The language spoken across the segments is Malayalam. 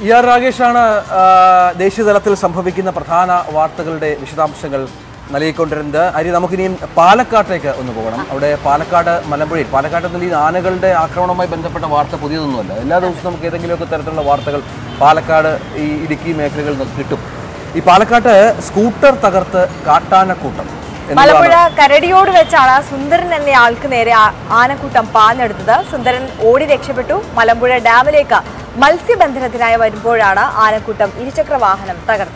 ഇ ആർ രാഗേഷാണ് ആ, ദേശീയ തലത്തിൽ സംഭവിക്കുന്ന പ്രധാന വാർത്തകളുടെ വിശദാംശങ്ങൾ നൽകിക്കൊണ്ടിരുന്നത് അരി നമുക്കിനിയും പാലക്കാട്ടേക്ക് ഒന്ന് പോകണം അവിടെ പാലക്കാട് മലമ്പുഴയിൽ പാലക്കാട് നിന്ന് ഈ ആനകളുടെ ആക്രമണവുമായി ബന്ധപ്പെട്ട വാർത്ത പുതിയതൊന്നുമല്ല എല്ലാ ദിവസവും നമുക്ക് ഏതെങ്കിലുമൊക്കെ തരത്തിലുള്ള വാർത്തകൾ പാലക്കാട് ഈ ഇടുക്കി മേഖലകളിൽ നിന്ന് കിട്ടും ഈ പാലക്കാട്ട് സ്കൂട്ടർ തകർത്ത് കാട്ടാനക്കൂട്ടം എന്നതാണ് മലമ്പുഴ കരടിയോട് വെച്ചാണ് സുന്ദരൻ എന്ന ആൾക്ക് നേരെ ആ- ആനക്കൂട്ടം പാഞ്ഞെടുത്തത് സുന്ദരൻ ഓടി രക്ഷപ്പെട്ടു മലമ്പുഴ ഡാമിലേക്ക് മത്സ്യബന്ധനത്തിനായി വരുമ്പോഴാണ് ആനക്കൂട്ടം ഇരുചക്ര വാഹനം തകർത്തത്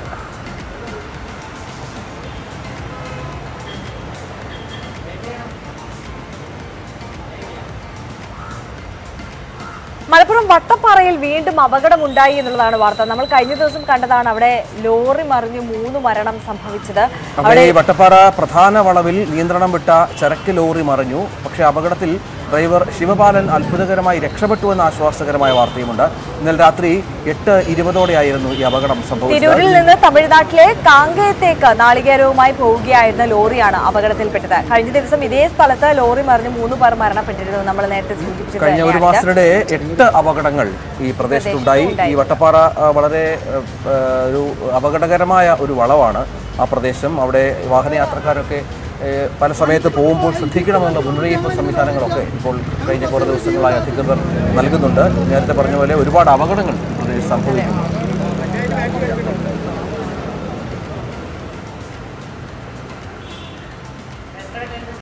മലപ്പുറം വട്ടപ്പാറയിൽ വീണ്ടും അപകടമുണ്ടായി എന്നുള്ളതാണ് വാർത്ത നമ്മൾ കഴിഞ്ഞ ദിവസം കണ്ടതാണ് അവിടെ ലോറി മറിഞ്ഞ് മൂന്ന് മരണം സംഭവിച്ചത് അവിടെ ഈ വട്ടപ്പാറ പ്രധാന വളവിൽ നിയന്ത്രണം വിട്ട ചരക്ക് ലോറി മറിഞ്ഞു പക്ഷേ അപകടത്തിൽ ഡ്രൈവർ ശിവപാലൻ അത്ഭുതകരമായി രക്ഷപ്പെട്ടു എന്ന ആശ്വാസകരമായ വാർത്തയുമുണ്ട് ഇന്നലെ രാത്രി എട്ട് ഇരുപതോടെയായിരുന്നു ഈ അപകടം സംഭവിച്ചത് തിരൂരിൽ നിന്ന് തമിഴ്നാട്ടിലെ കാങ്കയത്തേക്ക് നാളികേരവുമായി പോവുകയായിരുന്ന ലോറിയാണ് അപകടത്തിൽപ്പെട്ടത് കഴിഞ്ഞ ദിവസം ഇതേ സ്ഥലത്ത് ലോറി മറിഞ്ഞ് മൂന്ന് പേർ മരണപ്പെട്ടിരുന്നു നമ്മൾ നേരത്തെ സൂചിപ്പിച്ചത് കഴിഞ്ഞ ഒരു തന്നെയാണിത്. മാസത്തിനിടെ എട്ട് അപകടങ്ങൾ ഈ പ്രദേശത്തുണ്ടായി ഈ വട്ടപ്പാറ ആ, വളരെ ആ, ആ, ഒരു അപകടകരമായ ഒരു വളവാണ് ആ പ്രദേശം അവിടെ വാഹനയാത്രക്കാരൊക്കെ ഏ, പല സമയത്ത് പോകുമ്പോൾ ശ്രദ്ധിക്കണമെന്ന മുന്നറിയിപ്പ് സംവിധാനങ്ങളൊക്കെ ഇപ്പോൾ കഴിഞ്ഞ കുറേ ദിവസങ്ങളായി അധികൃതർ നൽകുന്നുണ്ട് നേരത്തെ പറഞ്ഞ പോലെ ഒരുപാട് അപകടങ്ങൾ ഈ പ്രദേശത്ത് സംഭവിക്കുന്നു